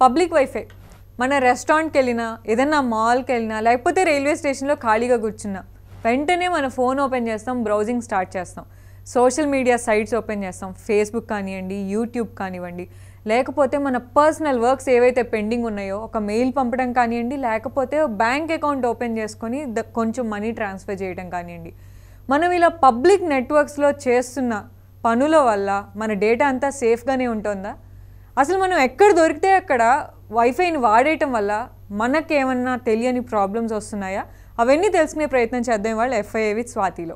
public wifi మన రెస్టారెంట్కి వెళ్ళినా ఏదైనా మాల్కి వెళ్ళినా లేకపోతే రైల్వే స్టేషన్లో ఖాళీగా కూర్చున్నా వెంటనే మన ఫోన్ ఓపెన్ చేస్తాం బ్రౌజింగ్ స్టార్ట్ చేస్తాం సోషల్ మీడియా సైట్స్ ఓపెన్ చేస్తాం ఫేస్బుక్ కానివ్వండి యూట్యూబ్ కానివ్వండి లేకపోతే మన పర్సనల్ వర్క్స్ ఏవైతే పెండింగ్ ఉన్నాయో ఒక మెయిల్ పంపడం కానివ్వండి లేకపోతే బ్యాంక్ అకౌంట్ ఓపెన్ చేసుకొని ద- కొంచెం మనీ ట్రాన్స్ఫర్ చేయడం కానివ్వండి మనం ఇలా పబ్లిక్ నెట్వర్క్స్లో చేస్తున్న పనుల వల్ల మన డేటా అంతా సేఫ్గానే ఉంటుందా అసలు మనం ఎక్కడ దొరికితే అక్కడ వైఫైని వాడేయటం వల్ల మనకేమన్నా తెలియని ప్రాబ్లమ్స్ వస్తున్నాయా అవన్నీ తెలుసుకునే ప్రయత్నం చేద్దాం వాళ్ళు ఎఫ్ఐఏ విత్ స్వాతిలో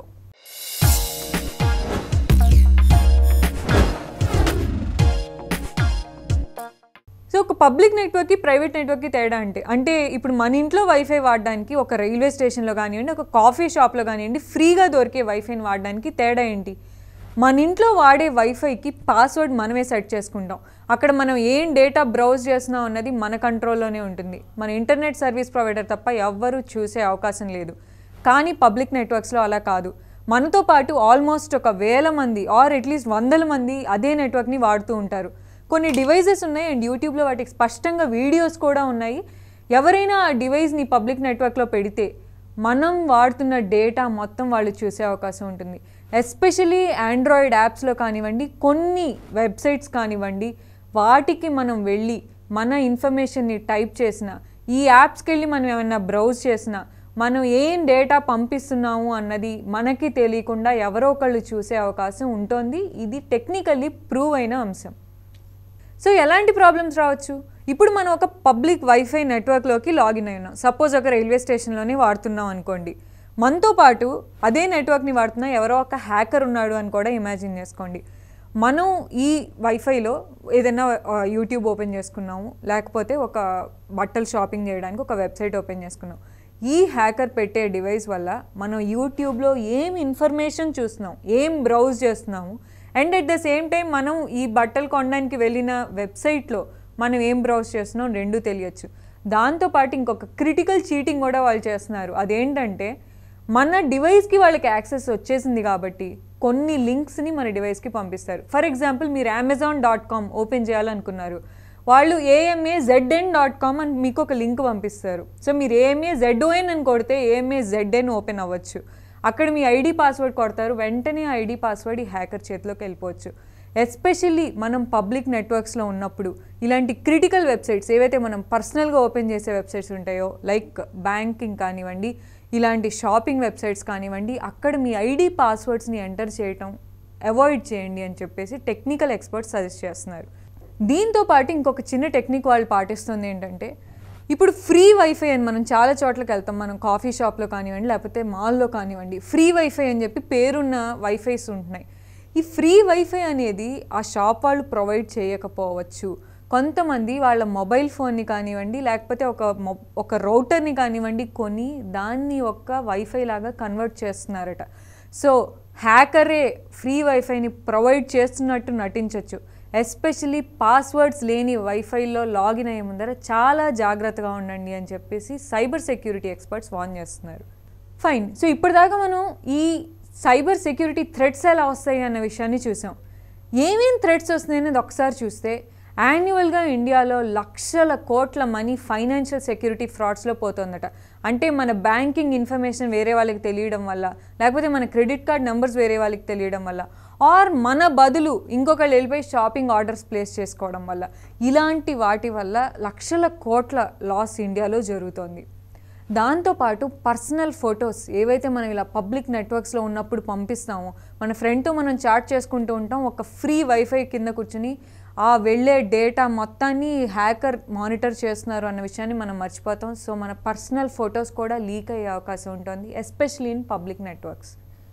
సో ఒక పబ్లిక్ నెట్వర్క్కి ప్రైవేట్ నెట్వర్క్కి తేడా అంటే అంటే ఇప్పుడు మన ఇంట్లో వైఫై వాడడానికి ఒక రైల్వే స్టేషన్లో కానివ్వండి ఒక కాఫీ షాప్లో కానివ్వండి ఫ్రీగా దొరికే వైఫైని వాడడానికి తేడా ఏంటి మన ఇంట్లో వాడే వైఫైకి పాస్వర్డ్ మనమే సెట్ చేసుకుంటాం అక్కడ మనం ఏం డేటా బ్రౌజ్ చేస్తున్నాం అన్నది మన కంట్రోల్లోనే ఉంటుంది మన ఇంటర్నెట్ సర్వీస్ ప్రొవైడర్ తప్ప ఎవ్వరూ చూసే అవకాశం లేదు కానీ పబ్లిక్ నెట్వర్క్స్లో అలా కాదు మనతో పాటు ఆల్మోస్ట్ ఒక వేల మంది ఆర్ అట్లీస్ట్ వందల మంది అదే నెట్వర్క్ని వాడుతూ ఉంటారు కొన్ని డివైజెస్ ఉన్నాయి అండ్ యూట్యూబ్లో వాటికి స్పష్టంగా వీడియోస్ కూడా ఉన్నాయి ఎవరైనా ఆ డివైస్ని పబ్లిక్ నెట్వర్క్లో పెడితే మనం వాడుతున్న డేటా మొత్తం వాళ్ళు చూసే అవకాశం ఉంటుంది ఎస్పెషలీ ఆండ్రాయిడ్ యాప్స్లో కానివ్వండి కొన్ని వెబ్సైట్స్ కానివ్వండి వాటికి మనం వెళ్ళి మన ఇన్ఫర్మేషన్ని టైప్ చేసిన ఈ యాప్స్కి వెళ్ళి మనం ఏమైనా బ్రౌజ్ చేసినా మనం ఏం డేటా పంపిస్తున్నాము అన్నది మనకి తెలియకుండా ఎవరో ఒకళ్ళు చూసే అవకాశం ఉంటుంది ఇది టెక్నికల్లీ ప్రూవ్ అయిన అంశం సో ఎలాంటి ప్రాబ్లమ్స్ రావచ్చు ఇప్పుడు మనం ఒక పబ్లిక్ వైఫై నెట్వర్క్లోకి లాగిన్ అయి ఉన్నాం సపోజ్ ఒక రైల్వే స్టేషన్లోనే వాడుతున్నాం అనుకోండి మనతో పాటు అదే నెట్వర్క్ని వాడుతున్న ఎవరో ఒక హ్యాకర్ ఉన్నాడు అని కూడా ఇమాజిన్ చేసుకోండి మనం ఈ వైఫైలో ఏదైనా ఆ, యూట్యూబ్ ఓపెన్ చేసుకున్నాము లేకపోతే ఒక బట్టలు షాపింగ్ చేయడానికి ఒక వెబ్సైట్ ఓపెన్ చేసుకున్నాం ఈ హ్యాకర్ పెట్టే డివైస్ వల్ల మనం యూట్యూబ్లో ఏం ఇన్ఫర్మేషన్ చూస్తున్నాం ఏం బ్రౌజ్ చేస్తున్నాము and at the same time మనం ఈ బట్టలు కొనడానికి వెళ్ళిన వెబ్సైట్లో మనం ఏం బ్రౌజ్ చేస్తున్నాం రెండూ తెలియచ్చు దాంతోపాటు ఇంకొక క్రిటికల్ చీటింగ్ కూడా వాళ్ళు చేస్తున్నారు అదేంటంటే మన డివైస్కి వాళ్ళకి యాక్సెస్ వచ్చేసింది కాబట్టి కొన్ని లింక్స్ని మన డివైస్కి పంపిస్తారు ఫర్ ఎగ్జాంపుల్ మీరు అమెజాన్ డాట్ కామ్ ఓపెన్ చేయాలనుకున్నారు వాళ్ళు ఏఎంఏ జెడ్ఎన్ డాట్ కామ్ అని మీకు ఒక లింక్ పంపిస్తారు సో మీరు ఏఎంఏ జెడ్ఓఎన్ అని కొడితే ఏఎంఏ జెడ్ఎన్ ఓపెన్ అవ్వచ్చు అక్కడ మీ ఐడి పాస్వర్డ్ కొడతారు వెంటనే ఆ ఐడి పాస్వర్డ్ ఈ హ్యాకర్ చేతిలోకి వెళ్ళిపోవచ్చు ఎస్పెషల్లీ మనం పబ్లిక్ నెట్వర్క్స్లో ఉన్నప్పుడు ఇలాంటి క్రిటికల్ వెబ్సైట్స్ ఏవైతే మనం పర్సనల్గా ఓపెన్ చేసే వెబ్సైట్స్ ఉంటాయో లైక్ బ్యాంకింగ్ కానివ్వండి ఇలాంటి షాపింగ్ వెబ్సైట్స్ కానివ్వండి అక్కడ మీ ఐడి పాస్వర్డ్స్ని ఎంటర్ చేయటం అవాయిడ్ చేయండి అని చెప్పేసి టెక్నికల్ ఎక్స్పర్ట్స్ సజెస్ట్ చేస్తున్నారు దీంతో పాటు ఇంకొక చిన్న టెక్నిక్ వాళ్ళు పాటిస్తుంది ఏంటంటే ఇప్పుడు ఫ్రీ వైఫై అని మనం చాలా చోట్లకి వెళ్తాం మనం కాఫీ షాప్లో కానివ్వండి లేకపోతే మాల్లో కానివ్వండి ఫ్రీ వైఫై అని చెప్పి పేరున్న వైఫైస్ ఉంటున్నాయి ఈ ఫ్రీ వైఫై అనేది ఆ షాప్ వాళ్ళు ప్రొవైడ్ చేయకపోవచ్చు కొంతమంది వాళ్ళ మొబైల్ ఫోన్ని కానివ్వండి లేకపోతే ఒక మొ ఒక రౌటర్ని కానివ్వండి కొని దాన్ని ఒక వైఫై లాగా కన్వర్ట్ చేస్తున్నారట సో హ్యాకరే ఫ్రీ వైఫైని ప్రొవైడ్ చేస్తున్నట్టు నటించవచ్చు ఎస్పెషలీ పాస్వర్డ్స్ లేని వైఫైలో లాగిన్ అయ్యే ముందర చాలా జాగ్రత్తగా ఉండండి అని చెప్పేసి సైబర్ సెక్యూరిటీ ఎక్స్పర్ట్స్ వార్న్ చేస్తున్నారు ఫైన్ సో ఇప్పటిదాకా మనం ఈ సైబర్ సెక్యూరిటీ థ్రెట్స్ ఎలా వస్తాయి అన్న విషయాన్ని చూసాం ఏమేం థ్రెట్స్ వస్తున్నాయి అనేది ఒకసారి చూస్తే యాన్యువల్గా ఇండియాలో లక్షల కోట్ల మనీ ఫైనాన్షియల్ సెక్యూరిటీ ఫ్రాడ్స్లో పోతుందట అంటే మన బ్యాంకింగ్ ఇన్ఫర్మేషన్ వేరే వాళ్ళకి తెలియడం వల్ల లేకపోతే మన క్రెడిట్ కార్డ్ నెంబర్స్ వేరే వాళ్ళకి తెలియడం వల్ల ఆర్ మన బదులు ఇంకొకళ్ళు వెళ్ళిపోయి షాపింగ్ ఆర్డర్స్ ప్లేస్ చేసుకోవడం వల్ల ఇలాంటి వాటి వల్ల లక్షల కోట్ల లాస్ ఇండియాలో జరుగుతోంది దాంతోపాటు పర్సనల్ ఫొటోస్ ఏవైతే మనం ఇలా పబ్లిక్ నెట్వర్క్స్లో ఉన్నప్పుడు పంపిస్తామో మన ఫ్రెండ్తో మనం చాట్ చేసుకుంటూ ఉంటాం ఒక ఫ్రీ వైఫై కింద కూర్చుని ఆ వెళ్ళే డేటా మొత్తాన్ని హ్యాకర్ మానిటర్ చేస్తున్నారు అన్న విషయాన్ని మనం మర్చిపోతాం సో మన పర్సనల్ ఫొటోస్ కూడా లీక్ అయ్యే అవకాశం ఉంటుంది ఎస్పెషలీ ఇన్ పబ్లిక్ నెట్వర్క్స్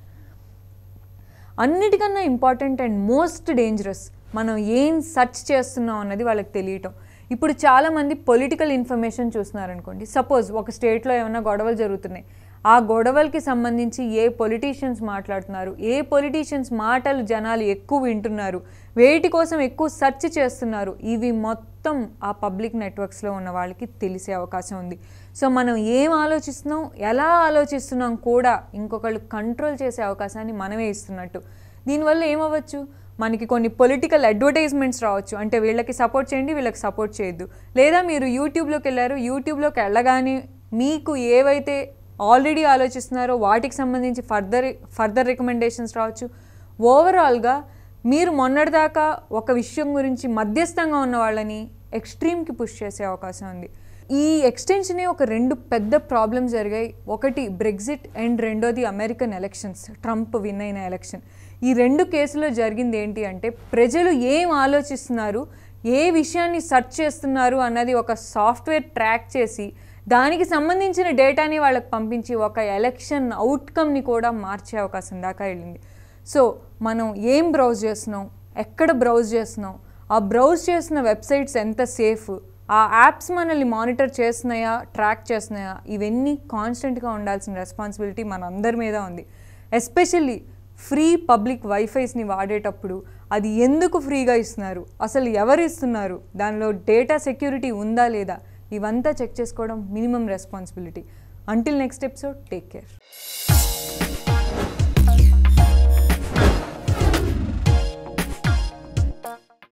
అన్నిటికన్నా ఇంపార్టెంట్ అండ్ మోస్ట్ డేంజరస్ మనం ఏం సెర్చ్ చేస్తున్నాం అన్నది వాళ్ళకి తెలియటం ఇప్పుడు చాలామంది పొలిటికల్ ఇన్ఫర్మేషన్ చూస్తున్నారనుకోండి సపోజ్ ఒక స్టేట్లో ఏమైనా గొడవలు జరుగుతున్నాయి ఆ గొడవలకి సంబంధించి ఏ పొలిటీషియన్స్ మాట్లాడుతున్నారు ఏ పొలిటీషియన్స్ మాటలు జనాలు ఎక్కువ వింటున్నారు వేటి కోసం ఎక్కువ సెర్చ్ చేస్తున్నారు ఇవి మొత్తం ఆ పబ్లిక్ నెట్వర్క్స్లో ఉన్న వాళ్ళకి తెలిసే అవకాశం ఉంది సో మనం ఏం ఆలోచిస్తున్నాం ఎలా ఆలోచిస్తున్నాం కూడా ఇంకొకళ్ళు కంట్రోల్ చేసే అవకాశాన్ని మనమే ఇస్తున్నట్టు దీనివల్ల ఏమవ్వచ్చు మనకి కొన్ని పొలిటికల్ అడ్వర్టైజ్మెంట్స్ రావచ్చు అంటే వీళ్ళకి సపోర్ట్ చేయండి వీళ్ళకి సపోర్ట్ చేయొద్దు లేదా మీరు యూట్యూబ్లోకి వెళ్ళారు యూట్యూబ్లోకి వెళ్ళగానే మీకు ఏవైతే ఆల్రెడీ ఆలోచిస్తున్నారో వాటికి సంబంధించి ఫర్దర్ ఫర్దర్ రికమెండేషన్స్ రావచ్చు ఓవరాల్గా మీరు మొన్నటిదాకా ఒక విషయం గురించి మధ్యస్థంగా ఉన్న వాళ్ళని ఎక్స్ట్రీమ్కి పుష్ చేసే అవకాశం ఉంది ఈ ఎక్స్టెన్షనే ఒక రెండు పెద్ద ప్రాబ్లమ్స్ జరిగాయి ఒకటి బ్రెగ్జిట్ అండ్ రెండోది అమెరికన్ ఎలక్షన్స్ ట్రంప్ విన్ అయిన ఎలక్షన్ ఈ రెండు కేసులో జరిగింది ఏంటి అంటే ప్రజలు ఏం ఆలోచిస్తున్నారు ఏ విషయాన్ని సెర్చ్ చేస్తున్నారు అన్నది ఒక సాఫ్ట్వేర్ ట్రాక్ చేసి దానికి సంబంధించిన డేటాని వాళ్ళకి పంపించి ఒక ఎలక్షన్ అవుట్కమ్ని కూడా మార్చే అవకాశం దాకా వెళ్ళింది సో మనం ఏం బ్రౌజ్ చేస్తున్నాం ఎక్కడ బ్రౌజ్ చేస్తున్నాం ఆ బ్రౌజ్ చేసిన వెబ్సైట్స్ ఎంత సేఫ్ ఆ యాప్స్ మనల్ని మానిటర్ చేస్తున్నాయా ట్రాక్ చేస్తున్నాయా ఇవన్నీ కాన్స్టెంట్గా ఉండాల్సిన రెస్పాన్సిబిలిటీ మన అందరి మీద ఉంది ఎస్పెషల్లీ ఫ్రీ పబ్లిక్ వైఫైస్ని వాడేటప్పుడు అది ఎందుకు ఫ్రీగా ఇస్తున్నారు అసలు ఎవరు ఇస్తున్నారు దానిలో డేటా సెక్యూరిటీ ఉందా లేదా ఇవంతా చెక్ చేసుకోవడం minimum responsibility until next episode take care